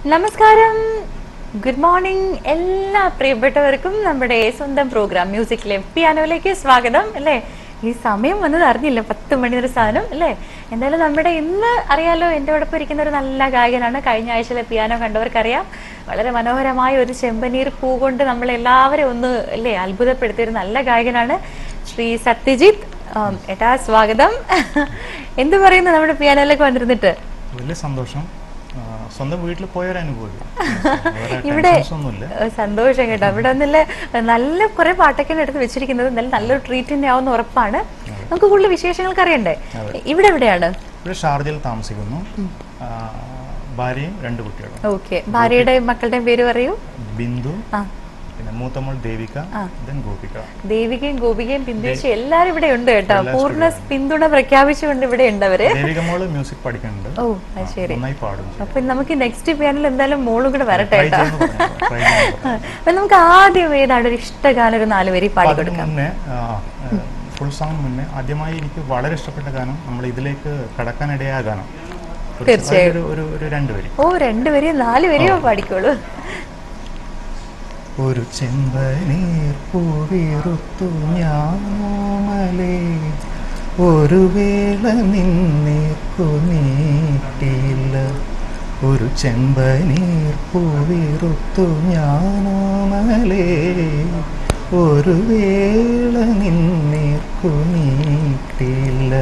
നമസ്കാരം good morning എല്ലാ പ്രിയപ്പെട്ടവർക്കും നമ്മുടെ സ്വന്തം പ്രോഗ്രാം മ്യൂസിക് ലൈവ് പിയാനോയിലേക്ക് സ്വാഗതം അല്ലേ ഈ സമയം വന്നത് അറിഞ്ഞില്ല പത്ത് മണി ഒരു സാധനം അല്ലേ എന്തായാലും നമ്മുടെ ഇന്ന് അറിയാലോ എൻ്റെ ഒപ്പം ഇരിക്കുന്ന ഒരു നല്ല ഗായകനാണ് കഴിഞ്ഞ ആഴ്ചയിലെ പിയാനോ കണ്ടവർക്കറിയാം വളരെ മനോഹരമായ ഒരു ചെമ്പനീർ പൂ കൊണ്ട് നമ്മൾ എല്ലാവരും ഒന്ന് അല്ലേ അത്ഭുതപ്പെടുത്തിയ ഒരു നല്ല ഗായകനാണ് ശ്രീ സത്യജിത്ത് ആം, ഏട്ടാ സ്വാഗതം എന്ത് പറയുന്നു നമ്മുടെ പിയാനോയിലേക്ക് വന്നിരുന്നിട്ട് വലിയ സന്തോഷം ആ, സ്വന്തം വീട്ടിൽ പോയൊരു അനുഭവം ഇവിടെ ഒന്നുമില്ല ഏഹ് സന്തോഷം കേട്ടോ ഇവിടെ ഒന്നില്ല നല്ല കുറെ പാട്ടൊക്കെയാണ് എടുത്ത് വെച്ചിരിക്കുന്നത് എന്തായാലും നല്ലൊരു ട്രീറ്റ് തന്നെ ആവുന്ന ഉറപ്പാണ് നമുക്ക് കൂടുതൽ വിശേഷങ്ങൾക്ക് അറിയണ്ടേ ഇവിടെ എവിടെയാണ് ഇവിടെ ഷാർജയിൽ താമസിക്കുന്നു ആ, ഭാര്യയും രണ്ട് കുട്ടികളും ഓക്കെ ഭാര്യയുടെയും മക്കളുടെയും പേര് പറയൂ ബിന്ദു ആ പിന്നെ മൂത്തമ്മൾ ദേവിക ദെൻ ഗോപിക ദേവികയും ഗോപികയും ബിന്ദുവേശി എല്ലാരും ഇവിടെ ഉണ്ട് കേട്ടോ പൂർണ്ണ പിന്തുണ പ്രഖ്യാപിച്ചുകൊണ്ട് ഇവിടെ ഉണ്ട് അവര് ദേവിക മോള് മ്യൂസിക് പഠിക്കുന്നുണ്ട് ഓ അത് ശരി നന്നായി പാടും അപ്പൊ നമുക്ക് നെക്സ്റ്റ് പിയാനിൽ എന്തായാലും മോളും കൂടെ വരട്ടെ ട്രൈ കേട്ടോ ചെയ്യുന്നു പറഞ്ഞു ട്രൈ ചെയ്യുന്നു അപ്പൊ നമുക്ക് ആദ്യം ഏതാണ് ഒരു ഇഷ്ടഗാനം ഒരു നാല് വരി പാടി അതിന് മുന്നേ ഫുൾ സോങ് മുന്നേ ആദ്യമായി എനിക്ക് വളരെ ഇഷ്ടപ്പെട്ട ഗാനം നമ്മൾ ഇതിലേക്ക് കടക്കാനിടയായ ഗാനം ഒരു- തീർച്ചയായും. ഒരു- ഒരു ഒരു രണ്ട് വരി ഓ രണ്ടുപേരെയും നാല് വരിയോ പാടിക്കോളൂ ഒരു ചെമ്പനീർ പൂവിറുത്തു ഞാമലേ ഒരു വേള നിന്നേക്കു നീട്ടില്ല ഒരു ചെമ്പനീർ പൂവിറുത്തു ഞാനോമലേ ഒരു വേള നിന്നേക്കു നീട്ടില്ല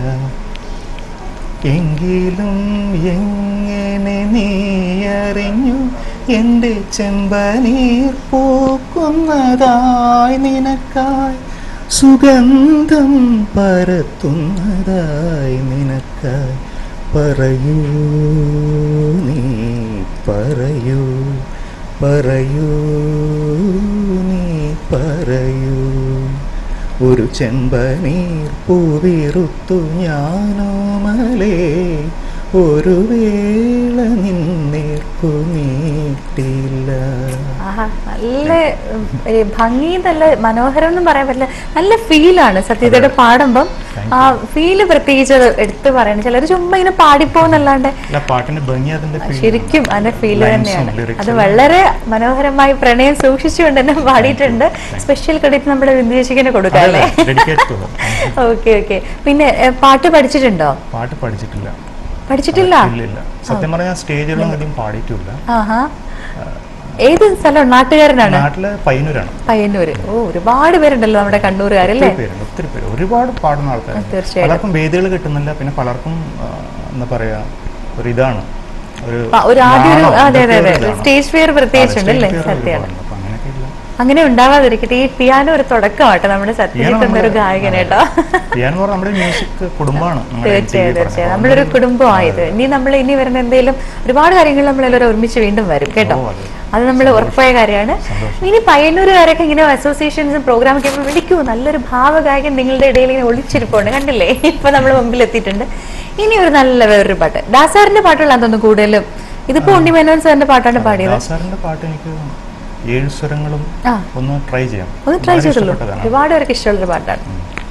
എങ്കിലും എങ്ങനെ നീ അറിഞ്ഞു എൻ്റെ ചെമ്പനീർ പൂക്കുന്നതായി നിനക്കായി സുഗന്ധം പരത്തുന്നതായി നിനക്കായി പറയൂ നീ പറയൂ പറയൂ നീ പറയൂ ഒരു ചെമ്പനീർ പൂവിറുത്തു ഞാനോമലേ ഒരു വേള നിന്നേർക്കു നീട്ടില്ല ആഹാ നല്ല ഉം, ഏ, ഭംഗി നല്ല മനോഹരം എന്നും പറയാൻ പറ്റില്ല നല്ല ഫീലാണ് സത്യതയുടെ പാടുമ്പം ആ ഫീല് പ്രത്യേകിച്ച് അത് എടുത്തു പറയണം ചിലർ ചുമ്മാ ഇങ്ങനെ പാടിപ്പോന്നല്ലാണ്ട് അല്ല പാട്ടിന്റെ ഭംഗി അതിന്റെ feel. ശരിക്കും അതിന്റെ ഫീല് Lines ഉം തന്നെയാണ് lyrics അത് ഉം. വളരെ മനോഹരമായി പ്രണയം സൂക്ഷിച്ചുകൊണ്ട് തന്നെ പാടിയിട്ടുണ്ട് സ്പെഷ്യൽ ക്രെഡിറ്റ് നമ്മുടെ വിന്ദേശിക്കിന് കൊടുക്കാം അല്ലേ അതല്ല, dedicate to her. Okay okay പിന്നെ ഏ, പാട്ട് പഠിച്ചിട്ടുണ്ടോ പാട്ട് പഠിച്ചിട്ടില്ല പഠിച്ചിട്ടില്ല ഇല്ല ഇല്ല സത്യം പറഞ്ഞാൽ സ്റ്റേജിലൊന്നും അധികം പാടിയിട്ടില്ല ആഹാ ഏത് സ്ഥലം നാട്ടുകാരനാണ് നാട്ടില് പയ്യന്നൂരാണ് പയ്യന്നൂര് ഓ ഒരുപാട് പേരുണ്ടല്ലോ നമ്മുടെ കണ്ണൂരുകാരല്ലേ ഒത്തിരി പേരുണ്ട് ഒത്തിരി പേര് ഒരുപാട് പാടുന്ന ആൾക്കാർ തീർച്ചയായും പലർക്കും വേദികൾ കിട്ടുന്നില്ല പിന്നെ പലർക്കും ആ, എന്താ പറയാ ഒരു ഇതാണ് ഒരു ആ, ഒരു ആദ്യം ഒരു നാണം, അതെ അതെ ഇതൊക്കെ അതെ ഒരു ഇതാണ്. സ്റ്റേജ് ഫിയർ പ്രത്യേകിച്ചുണ്ട് അല്ലേ അതെ, stage fear സത്യമാണ് ഒരുപാടുണ്ട്. അപ്പൊ അങ്ങനെയൊക്കെ ഇല്ല. അങ്ങനെ ഉണ്ടാവാതിരിക്കട്ടെ ഈ പിയാനോ ഒരു തുടക്കമാട്ടെ നമ്മുടെ സത്യജിത്ത് എന്നൊരു ഗായകൻ കേട്ടോ പിയാനോ എന്ന് പറഞ്ഞാൽ നമ്മുടെ മ്യൂസിക് കുടുംബമാണ് നമ്മുടെ തീർച്ചയായും MTV തീർച്ചയായും പറഞ്ഞത്. നമ്മളൊരു കുടുംബമായത് ഇനി നമ്മൾ ഇനി വരുന്ന എന്തെങ്കിലും ഒരുപാട് കാര്യങ്ങൾ നമ്മളെല്ലാവരും ഒരുമിച്ച് വീണ്ടും വരും കേട്ടോ ഓ, അതെ. അത് നമ്മൾ ഉറപ്പായ കാര്യമാണ് ഇനി പയ്യന്നൂരുകാരൊക്കെ ഇങ്ങനെ അസോസിയേഷൻസും പ്രോഗ്രാമൊക്കെ ആകുമ്പോൾ വിളിക്കൂ നല്ലൊരു ഭാവഗായകൻ നിങ്ങളുടെ ഇടയിൽ ഇങ്ങനെ ഒളിച്ചിരിപ്പുണ്ട് കണ്ടില്ലേ ഇപ്പൊ നമ്മൾ മുമ്പിൽ എത്തിയിട്ടുണ്ട് ഇനി ഒരു നല്ല വേറൊരു പാട്ട് ദാസാറിന്റെ പാട്ടുകളാന്ന് തോന്നുന്നു കൂടുതലും ഇതിപ്പോ ഉണ്ണി മേനോൻ സാറിന്റെ പാട്ടാണ് പാടിയത് ദാസാറിന്റെ പാട്ട് എനിക്ക് ഏഴ് സ്വരങ്ങളും ആ ഒന്ന് ട്രൈ ചെയ്യാം ഒന്ന് ട്രൈ വളരെ ചെയ്തുള്ളൂ ഇഷ്ടപ്പെട്ടതാണ്. ഒരുപാട് പേർക്ക് ഇഷ്ടമുള്ളൊരു പാട്ടാണ്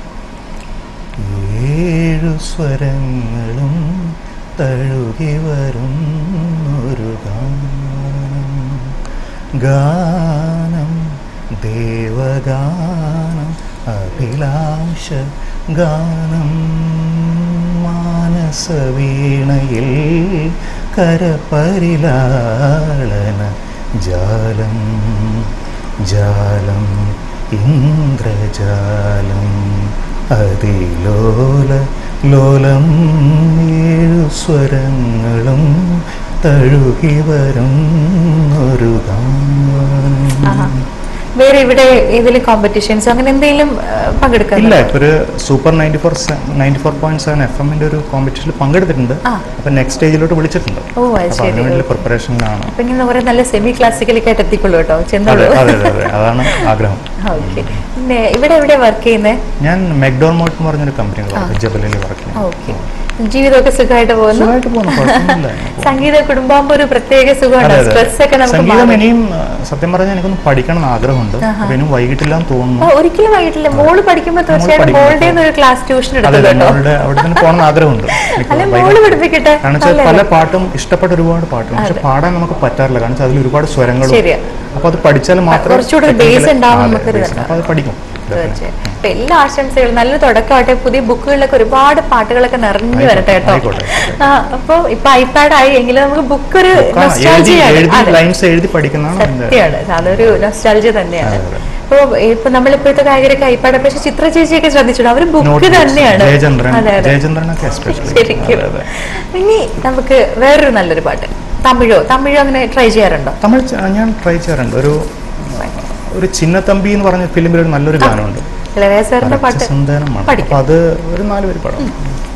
ഏഴു സ്വരങ്ങളും തഴുകി വരും ഒരു ഗാനം ഗാനം ദേവഗാനം അഭിലാഷ ഗാനം മാനസവീണയിൽ കരപരിലാളന ജാലം ജാലം ഇന്ദ്രജാലം അതിലോല ലോലം ഏഴു സ്വരങ്ങളും തഴുകി വരും ഒരു ആഹാ. വേറെ ഇവിടെ ഏതെങ്കിലും കോമ്പറ്റീഷൻസ് അങ്ങനെ എന്തെങ്കിലും പങ്കെടുക്കാൻ ഇല്ല ഇപ്പൊ ഒരു super ninety four ninety four point seven F എമ്മിന്റെ ഒരു കോമ്പറ്റീഷനിൽ പങ്കെടുത്തിട്ടുണ്ട് ആ. അപ്പൊ നെക്സ്റ്റ് സ്റ്റേജിലോട്ട് വിളിച്ചിട്ടുണ്ട് ഓ അത് അപ്പൊ ശരി അതിനുവേണ്ടി പ്രിപ്പറേഷനിലാണ് അപ്പൊ ഇങ്ങനെ കുറെ നല്ല സെമി ക്ലാസിക്കലൊക്കെ ആയിട്ട് എത്തിക്കൊള്ളൂ കേട്ടോ അതെ ചെന്നോളൂ അതെ അതെ അതെ അതാണ് ആഗ്രഹം ഓക്കെ പിന്നെ ഇവിടെ എവിടെ വർക്ക് ചെയ്യുന്നത് ഞാൻ മെക്ഡോർമോട്ട് എന്ന് പറഞ്ഞൊരു കമ്പനി ജബലിൽ വർക്ക് ചെയ്യുന്നു ഓക്കെ ജീവിതമൊക്കെ സുഖമായിട്ട് പോകുന്നു സുഖമായിട്ട് പോകുന്നു കുഴപ്പമൊന്നുമില്ല സംഗീത കുടുംബാകുമ്പോ ഒരു പ്രത്യേക സുഖമുണ്ട് അതെ, അതെ. സ്ട്രെസ് ഒക്കെ നമുക്ക് സംഗീതം മാറും. ഇനിയും ആ, സത്യം പറഞ്ഞാൽ എനിക്കൊന്ന് പഠിക്കണം എന്ന് ആഗ്രഹമുണ്ട് അപ്പൊ ഇനിയും വൈകിട്ടില്ലാന്ന് ആ, തോന്നുന്നു ഒരിക്കലും വൈകിട്ടില്ല മോള് പഠിക്കുമ്പോ തീർച്ചയായിട്ടും പഠിക്കുമ്പോ. മോളുടെ ഒരു ക്ലാസ് ട്യൂഷൻ അതെ എടുത്തു അതെ കേട്ടോ അവരുടെ അവിടെ തന്നെ പോകണം എന്ന് ആഗ്രഹമുണ്ട് അല്ലെ എനിക്ക് മോള് വൈകിട്ട് പഠിപ്പിക്കട്ടെ കാരണം വെച്ചാൽ നല്ലതല്ലേ? പല പാട്ടും ഇഷ്ടപ്പെട്ട ഒരുപാട് പാട്ടുണ്ട് പക്ഷെ പാടാൻ നമുക്ക് പറ്റാറില്ല കാരണം വെച്ചാൽ അതിൽ ഒരുപാട് സ്വരങ്ങളും ശരിയാ. അപ്പൊ അത് പഠിച്ചാൽ മാത്രമേ കുറച്ചുകൂടി ഒരു technical- base ഉണ്ടാവും അതെ, നമുക്കൊരു base. അപ്പൊ അത് പഠിക്കും തീർച്ചയായും അപ്പൊ എല്ലാ ആശംസകളും നല്ല തുടക്കമാട്ടെ പുതിയ ബുക്കുകളിലൊക്കെ ഒരുപാട് പാട്ടുകളൊക്കെ നിറഞ്ഞു ആയിക്കോട്ടെ, വരട്ടെ കേട്ടോ ആയിക്കോട്ടെ. ആ, അപ്പൊ ഇപ്പൊ ഐപാഡ് ആയി എങ്കിലും നമുക്ക് ബുക്ക് ഒരു ആ, എഴുതി nostalgia ആണ്. എഴുതി അതെ. ലൈൻസ് എഴുതി പഠിക്കുന്നതാണ് എന്റെ സത്യമാണ് അതൊരു നൊസ്റ്റാൾജി തന്നെയാണ് അതെ, അതെ. ഇപ്പൊ ഇപ്പൊ നമ്മളിപ്പോഴത്തെ കായികരൊക്കെ ഐപാഡ് പക്ഷെ ചിത്ര ചേച്ചിയൊക്കെ ശ്രദ്ധിച്ചിട്ടുണ്ട് അവര് ബുക്ക് Notebooks, തന്നെയാണ് ജയചന്ദ്രൻ അതെ അതെ ജയചന്ദ്രനൊക്കെ എസ്പെഷ്യലി ശരിക്കും ഇനി നമുക്ക് വേറൊരു നല്ലൊരു പാട്ട് തമിഴോ തമിഴോ അങ്ങനെ ട്രൈ ചെയ്യാറുണ്ടോ തമിഴ് ച- ഞാൻ ട്രൈ ചെയ്യാറുണ്ട് ഒരു ഒരു ചിന്നത്തമ്പി എന്ന് പറഞ്ഞ ഫിലിമിൽ ഒരു നല്ലൊരു ഗാനമുണ്ട് ഇളയ സാറിന്റെ പാട്ട് സന്താനമാണ് പഠിക്കാം. അപ്പൊ അത് ഒരു നാല് പേര് പാടാം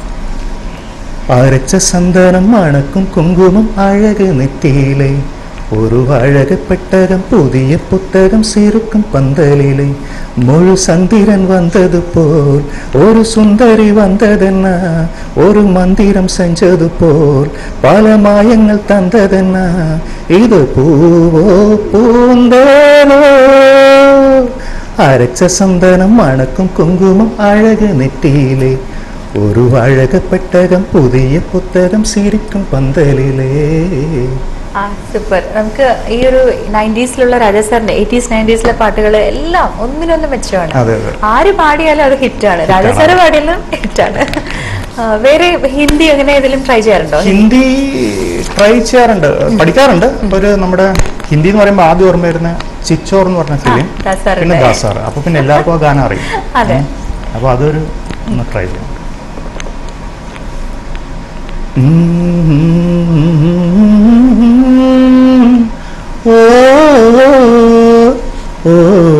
അരച്ച സന്താനം മണക്കും കുങ്കുമം അഴക് നെറ്റിയിലെ ഒരു അഴക പെട്ടകം പുതിയ പുത്തകം സിറുക്കും പന്തലിലെ മുഴു സന്തിരൻ വന്നത് പോൽ ഒരു സുന്ദരി വന്നതെന്ന ഒരു മന്ദിരം സെഞ്ചത് പോൽ പല മായങ്ങൾ തന്നതെന്ന ഇത് പൂവോ പൂന്തേനോ അരച്ച സന്തനം മണക്കും കുങ്കുമം അഴക നെറ്റിയിലെ ഒരു അഴക പെട്ടകം പുതിയ പുത്തകം സിരിക്കും പന്തലിലേ ആ സൂപ്പർ നമുക്ക് ഈ ഒരു നയൻറ്റീസിലുള്ള രാജാസാറിന്റെ എയ്റ്റീസ് നയൻറ്റീസിലെ പാട്ടുകൾ എല്ലാം ഒന്നിനൊന്നും മെച്ചമാണ് അതെ അതെ ആര് പാടിയാലും അത് ഹിറ്റാണ് രാജാസാറ് പാടിയാലും ഹിറ്റാണ് വേറെ ഹിന്ദി അങ്ങനെ ഏതെങ്കിലും ട്രൈ ചെയ്യാറുണ്ടോ ഹിന്ദി ട്രൈ ചെയ്യാറുണ്ട് പഠിക്കാറുണ്ട് ഇപ്പൊ ഒരു നമ്മുടെ ഹിന്ദി എന്ന് പറയുമ്പോൾ ആദ്യം ഓർമ്മ വരുന്ന ചിച്ചോർ എന്ന് പറഞ്ഞ ഫിലിം ദാസാറിന്റെ. പിന്നെ ദാസാർ അപ്പൊ പിന്നെ എല്ലാവർക്കും ആ ഗാനം അറിയും അതെ. ഉം. അപ്പൊ അതൊരു ഒന്ന് ട്രൈ ചെയ്യാം ഓ ഓ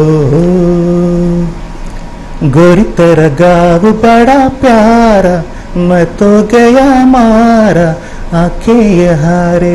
गोरी तेरा गाँव बड़ा प्यारा मैं तो गया मारा आंखें ये हारे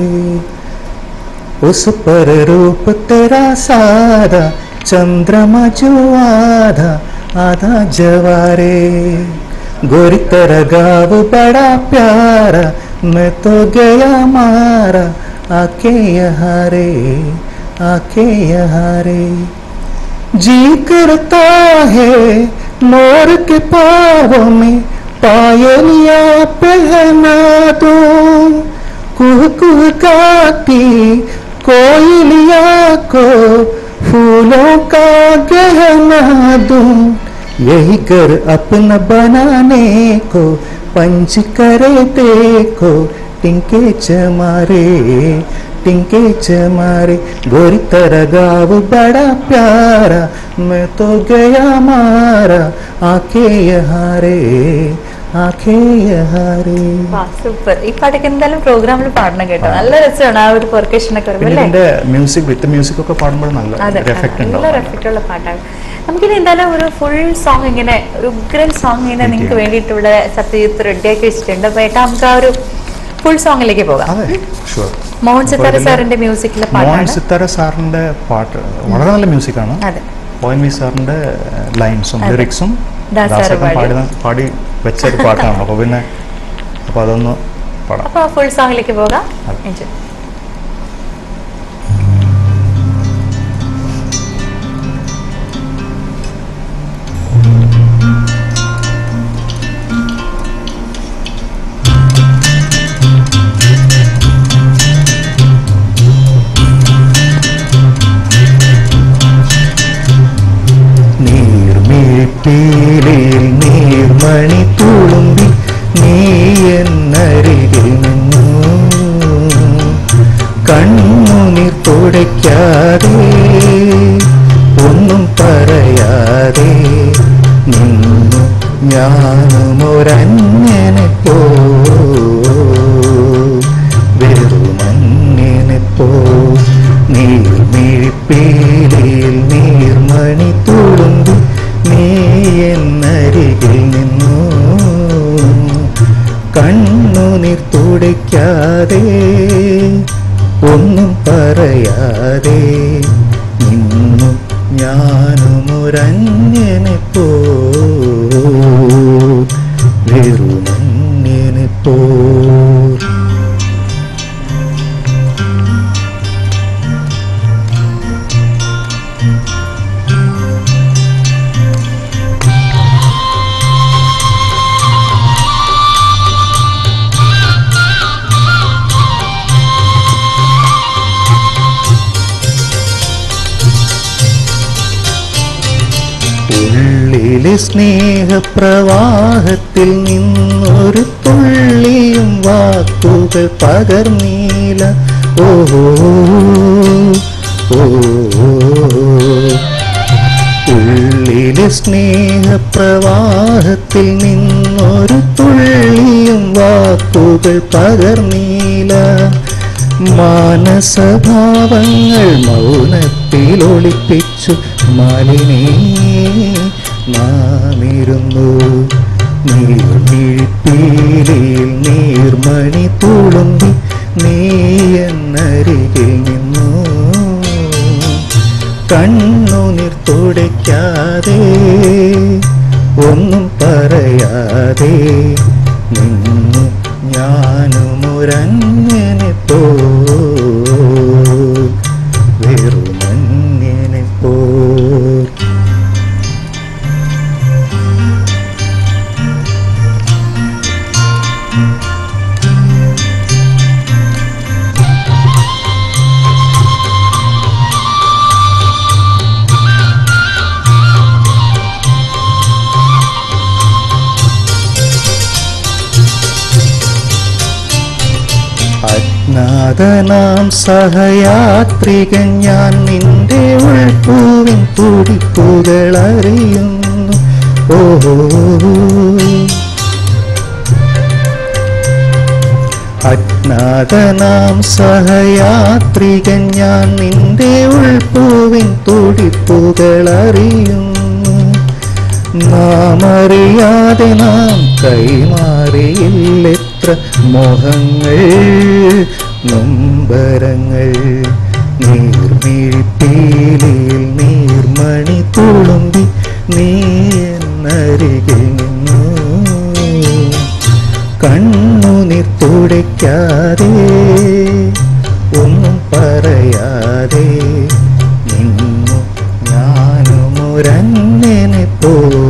उस पर रूप तेरा सादा चंद्रमा जो आधा आधा जवारे गोरी तेरा गाँव बड़ा प्यारा मैं तो गया मारा आंखें ये हारे आंखें ये हारे जी करता है मोर के पावों में पायलिया पहना दो कुह कुह गाती कोयलिया को फूलों का गहना दूं यही घर अपना बनाने को पंच करे देखो टिंके चमारे टिंके चमारे गोरी तरह गाँव बड़ा प्यारा मैं तो गया मारा आंखें यहारे आंखें यहारे സൂപ്പർ ഈ പാട്ടൊക്കെ എന്തായാലും പ്രോഗ്രാമിൽ പാടണം കേട്ടോ നല്ല രസമാണ് ആ ഒരു പെർക്കഷൻ ഒക്കെ വരുമ്പോൾ പിന്നെ അല്ലേ ഇതിന്റെ മ്യൂസിക് വിത്ത് മ്യൂസിക് ഒക്കെ പാടുമ്പോൾ നല്ല അതെ ഒരു എഫക്റ്റ് നല്ല ഉണ്ടാവും എഫക്റ്റ് ഉള്ള പാട്ടാണ് നമുക്കിനി എന്തായാലും ഒരു ഫുൾ സോങ് ഇങ്ങനെ ഒരു ഉഗ്രൻ സോങ് ഇങ്ങനെ നിങ്ങൾക്ക് വേണ്ടിയിട്ട് ഇവിടെ സത്യജിത്ത് റെഡിയാക്കി വെച്ചിട്ടുണ്ട് അപ്പൊ ഏട്ടാ നമുക്ക് ആ ഒരു ഫുൾ സോങ്ങിലേക്ക് പോകാം അതെ ഷുവർ മോഹൻ സിത്താര ഇതില് സാറിന്റെ മ്യൂസിക്കിലെ മോഹൻ പാട്ടാണ് സിത്താര സാറിന്റെ പാട്ട് വളരെ നല്ല മ്യൂസിക്കാണ് അതെ ഒ എൻ വി സാറിന്റെ ലൈൻസും അതെ. ലിറിക്സും ദാസ് സാറ് ദാസേട്ടൻ പാടി. പാടി പാടി വെച്ച ഒരു പാട്ടാണ് അപ്പൊ പിന്നെ അപ്പൊ അതൊന്ന് പാടാം അപ്പൊ ഫുൾ സോങ്ങിലേക്ക് പോകാം അതെ. എൻജോയ് നീർമിഴിപ്പീലിൽ നീർമണി തുളുമ്പി നീ എന്നരികിൽ നിന്നു കണ്ണുനീർ തുടയ്ക്കാതെ ഒന്നും പറയാതെ നിന്നു ഞാനും ഒരന്യനെ പോ വെറുമന്യനെ പോ നീർമിഴിപ്പീലിൽ നീർമണി തുളുമ്പി നീ എന്നരികിൽ നിന്നു കണ്ണുനീർ തുടയ്ക്കാതെ ഒന്നും പറയാതെ നിന്നു ഞാനും ഒരന്യനെ പോ വെറുമന്യനെ ഉള്ളിലെ സ്നേഹപ്രവാഹത്തിൽ നിന്നൊരു തുള്ളിയും വാക്കുകൾ പകർന്നീല ഓഹോ ഓ ഉള്ളിലെ സ്നേഹപ്രവാഹത്തിൽ നിന്നൊരു തുള്ളിയും വാക്കുകൾ പകർന്നീല മാനസഭാവങ്ങൾ മൗനത്തിൽ ഒളിപ്പിച്ചു മാലിനേ നാമിരുന്നു നീർമിഴിപ്പീലിയിൽ നീർമണി തുളുമ്പി നീ എന്നരികിൽ നിന്നു കണ്ണുനീർ തുടയ്ക്കാതെ ഒന്നും പറയാതെ നിന്നു ഞാനും ഒരങ്ങനെ പോ വെറുമങ്ങനെ പോ അജ്ഞാതനാം സഹയാത്രികൻ ഞാൻ നിന്റെ ഉൾപ്പൂവിൻ തുടിപ്പുകൾ അറിയുന്നു ഓഹോ അജ്ഞാതനാം സഹയാത്രികൻ ഞാൻ നിന്റെ ഉൾപ്പൂവിൻ തുടിപ്പുകൾ അറിയുന്നു നാം അറിയാതെ നാം കൈമാറിയില്ലെത്ര മോഹങ്ങൾ നൊമ്പരങ്ങൾ നീർമിഴിപ്പീലിയിൽ നീർമണി തുളുമ്പി നീ എന്നരികിൽ നിന്നു കണ്ണുനീർ തുടയ്ക്കാതെ ഒന്നും പറയാതെ നിന്നു ഞാനും ഒരങ്ങനെ പോ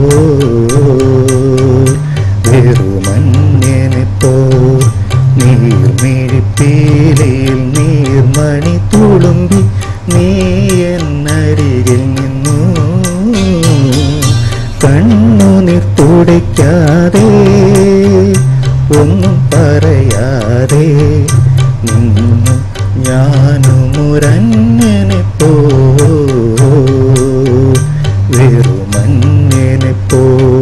വെറുമങ്ങനെ പോ നീർമിഴിപ്പീലിയിൽ നീർമണി തുളുമ്പി നീ എന്നരികിൽ നിന്നു കണ്ണുനീർ തുടയ്ക്കാതെ ഒന്നും പറയാതെ നിന്നു ഞാനും ഒരങ്ങനെ പോ വെറുമങ്ങനെ പോ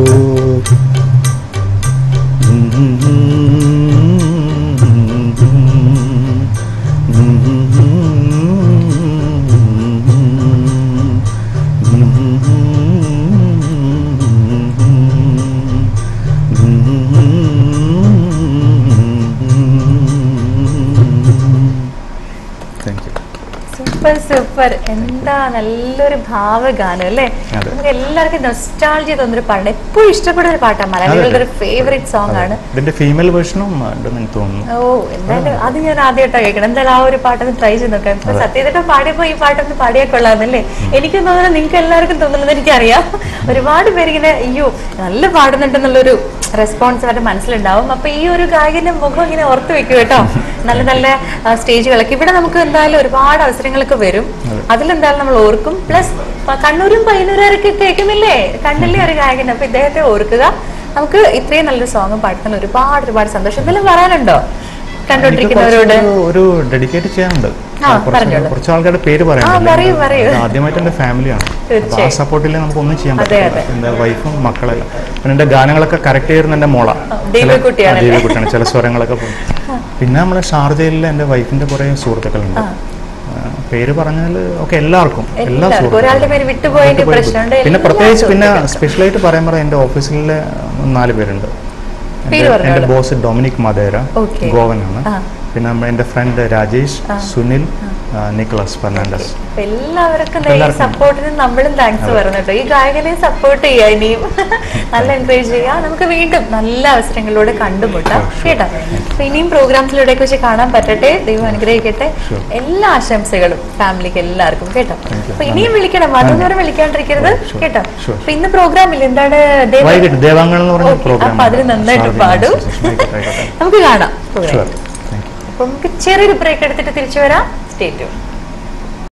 താങ്ക് യു സൂപ്പർ സൂപ്പർ എന്താ നല്ലൊരു ഭാവഗാനം അല്ലേ അതെ. നമുക്ക് എല്ലാവർക്കും നൊസ്റ്റാൾജി തോന്നുന്നൊരു പാട്ടാണ് എപ്പോഴും ഇഷ്ടപ്പെടുന്ന ഒരു പാട്ടാണ് മലയാളികളുടെ ഒരു ഫേവറേറ്റ് സോങ് ആണ് ഇതിന്റെ ഫീമെയിൽ വേർഷനും ഉണ്ടെന്ന് എനിക്ക് തോന്നുന്നു ഓ എന്തായാലും അത് ഞാൻ ആദ്യമായിട്ടാണ് കേൾക്കണം എന്തായാലും ആ ഒരു പാട്ടൊന്ന് ട്രൈ ചെയ്ത് നോക്കാം ഇപ്പൊ സത്യത്തിട്ട് പാടിയപ്പോ ഈ പാട്ടൊന്ന് പാടിയാൽ കൊള്ളാന്നല്ലേ എനിക്ക് തോന്നുന്നു നിങ്ങൾക്ക് എല്ലാവർക്കും തോന്നുന്നത് എനിക്കറിയാം ഒരുപാട് പേര് ഇങ്ങനെ അയ്യോ നല്ല പാടുന്നുണ്ടെന്നുള്ളൊരു റെസ്പോൺസ് അവരുടെ മനസ്സിലുണ്ടാവും അപ്പൊ ഈ ഒരു ഗായകന്റെ മുഖം ഇങ്ങനെ ഓർത്ത് വെക്കും കേട്ടോ നല്ല നല്ല ആ, സ്റ്റേജുകളൊക്കെ ഇവിടെ നമുക്ക് എന്തായാലും ഒരുപാട് അവസരങ്ങളൊക്കെ വരും അതിലെന്തായാലും നമ്മൾ ഓർക്കും പ്ലസ് കണ്ണൂരും പയ്യന്നൂരൊക്കെ കേൾക്കുന്നില്ലേ കണ്ണിലെ ഒരു ഗായകൻ അപ്പൊ ഇദ്ദേഹത്തെ ഓർക്കുക നമുക്ക് ഇത്രയും നല്ലൊരു സോങ് പാടുന്നതിൽ ഒരുപാട് ഒരുപാട് സന്തോഷം എന്തെങ്കിലും പറയാനുണ്ടോ കണ്ടോണ്ടിരിക്കുന്നവരോട് എനിക്ക് കുറച്ച് ഒരു ഡെഡിക്കേറ്റ് ചെയ്യാനുണ്ട് ആ, കുറച്ച് പറഞ്ഞോളൂ. കുറച്ച് ആൾക്കാരുടെ പേര് ആ, പറയൂ, പറയാനുണ്ട് പറയൂ. ഇത് ആദ്യമായിട്ട് എന്റെ ഫാമിലിയാണ് അപ്പൊ ആ തീർച്ചയായും. സപ്പോർട്ടില്ല നമുക്ക് ഒന്നും ചെയ്യാൻ അതെ, പറ്റില്ല എന്റെ വൈഫും മക്കളെല്ലാം പിന്നെ എന്റെ ഗാനങ്ങളൊക്കെ കറക്റ്റ് ചെയ്യുന്ന എന്റെ മോള ദേവികുട്ടിയാണല്ലേ? ദേവിക്കുട്ടിയാണ് ചില സ്വരങ്ങളൊക്കെ പോകും പിന്നെ നമ്മുടെ ഷാർജയിലെ എന്റെ വൈഫിന്റെ കുറെ സുഹൃത്തുക്കളുണ്ട് ആ. ആ, പേര് പറഞ്ഞാൽ ഒക്കെ എല്ലാവർക്കും എല്ലാ എല്ലാവർക്കും. സുഹൃത്തുക്കളും. ഒരാളുടെ പേര് വിട്ടുപോയതിന്റെ വിട്ടുപോയി. പ്രശ്നമുണ്ട്. പിന്നെ എല്ലാ പ്രത്യേകിച്ച് പിന്നെ സുഹൃത്തുക്കളും. സ്പെഷ്യലായിട്ട് പറയാൻ പറയാം എന്റെ ഓഫീസിലെ നാല് പേരുണ്ട് പേര് എന്റെ- പറഞ്ഞോളൂ. എന്റെ ബോസ് ഡൊമിനിക് മദേര Okay. ഗോവനാണ് ആ. പിന്നെ നമ്മുടെ എന്റെ ഫ്രണ്ട് രാജേഷ് സുനിൽ ആ, നിക്കോളാസ് ഫെർണാണ്ടസ് അപ്പൊ എല്ലാവർക്കും ദേ ഈ എല്ലാവർക്കും. സപ്പോർട്ടിന് നമ്മളും താങ്ക്സ് പറഞ്ഞു കേട്ടോ ഈ ഗായകനെ സപ്പോർട്ട് ചെയ്യാ ഇനിയും നല്ല എൻകറേജ് ചെയ്യാം നമുക്ക് വീണ്ടും നല്ല അവസരങ്ങളിലൂടെ കണ്ടുമുട്ടാം കേട്ടോ അപ്പൊ ഇനിയും പ്രോഗ്രാംസിലൂടെയൊക്കെ വെച്ച് കാണാൻ പറ്റട്ടെ ദൈവം അനുഗ്രഹിക്കട്ടെ Sure. എല്ലാ ആശംസകളും ഫാമിലിക്ക് എല്ലാവർക്കും കേട്ടോ Thank you. അപ്പൊ ഇനിയും വിളിക്കണം അതൊന്നും വിളിക്കാണ്ടിരിക്കരുത് Sure. കേട്ടോ Sure. അപ്പൊ ഇന്ന് പ്രോഗ്രാം ഇല്ല എന്താണ് ദേവ- വൈകിട്ട് ദേവാങ്കണം എന്ന് പറഞ്ഞ Okay, പ്രോഗ്രാം അപ്പൊ അതിന് നന്നായിട്ട് പാടും നമുക്ക് കാണാം program. ഷുവർ താങ്ക് യു അപ്പൊ നമുക്ക് ചെറിയൊരു ബ്രേക്ക് എടുത്തിട്ട് തിരിച്ചു വരാം സ്റ്റേറ്റ്